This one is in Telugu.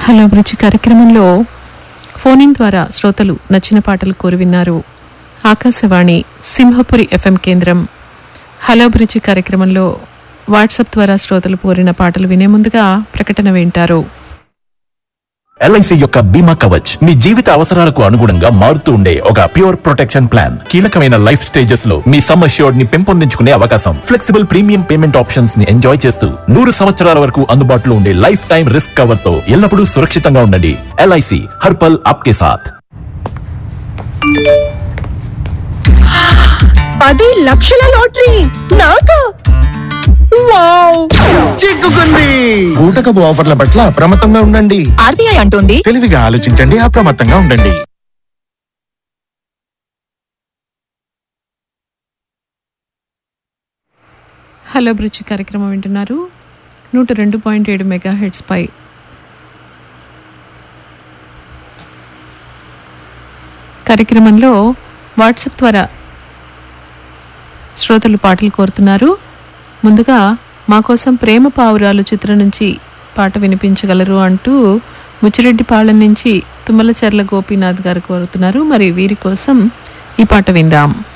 హలో బ్రిడ్జ్ కార్యక్రమంలో ఫోన్ ఇన్ ద్వారా శ్రోతలు నచ్చిన పాటలు కోరి విన్నారు ఆకాశవాణి సింహపురి ఎఫ్ఎం కేంద్రం హలో బ్రిడ్జ్ కార్యక్రమంలో వాట్సాప్ ద్వారా శ్రోతలు కోరిన పాటలు వినే ముందుగా ప్రకటన వింటారు ఎల్ఐసి యొక్క బీమా కవచ్ మీ జీవిత అవసరాలకు అనుగుణంగా మారుతూ ఉండే ఒక ప్యూర్ ప్రొటెక్షన్ ప్లాన్ కీలకమైన లైఫ్ స్టేజెస్ లో మీ సమ్ అష్యూర్డ్ ని పెంపొందించుకునే అవకాశం ఫ్లెక్సిబుల్ ప్రీమియం పేమెంట్ ఆప్షన్స్ ని ఎంజాయ్ చేస్తూ నూరు సంవత్సరాల వరకు అందుబాటులో ఉండే లైఫ్ టైం రిస్క్ కవర్ తో ఎల్లప్పుడూ సురక్షితంగా ఉండండి ఎల్ఐసి హర్పల్ ఆప్కే సాథ్ పది లక్షల లాటరీ నాకా వావ్ చిక్కుకుంది బూటకపు ఆఫర్ల పట్ల అప్రమత్తంగా ఉండండి ఆర్బీఐ అంటోంది తెలివిగా ఆలోచించండి అప్రమత్తంగా ఉండండి హలో బ్రిడ్జ్ కార్యక్రమం వింటున్నారు నూట రెండు పాయింట్ ఏడు మెగా హెడ్స్ పై కార్యక్రమంలో వాట్సాప్ ద్వారా శ్రోతలు పాటలు కోరుతున్నారు ముందుగా మా కోసం ప్రేమ పావురాలు చిత్రం నుంచి పాట వినిపించగలరు అంటూ ముచ్చిరెడ్డిపాళెం నుంచి తుమ్మలచెర్ల గోపీనాథ్ గారు కోరుతున్నారు మరి వీరి కోసం ఈ పాట విందాం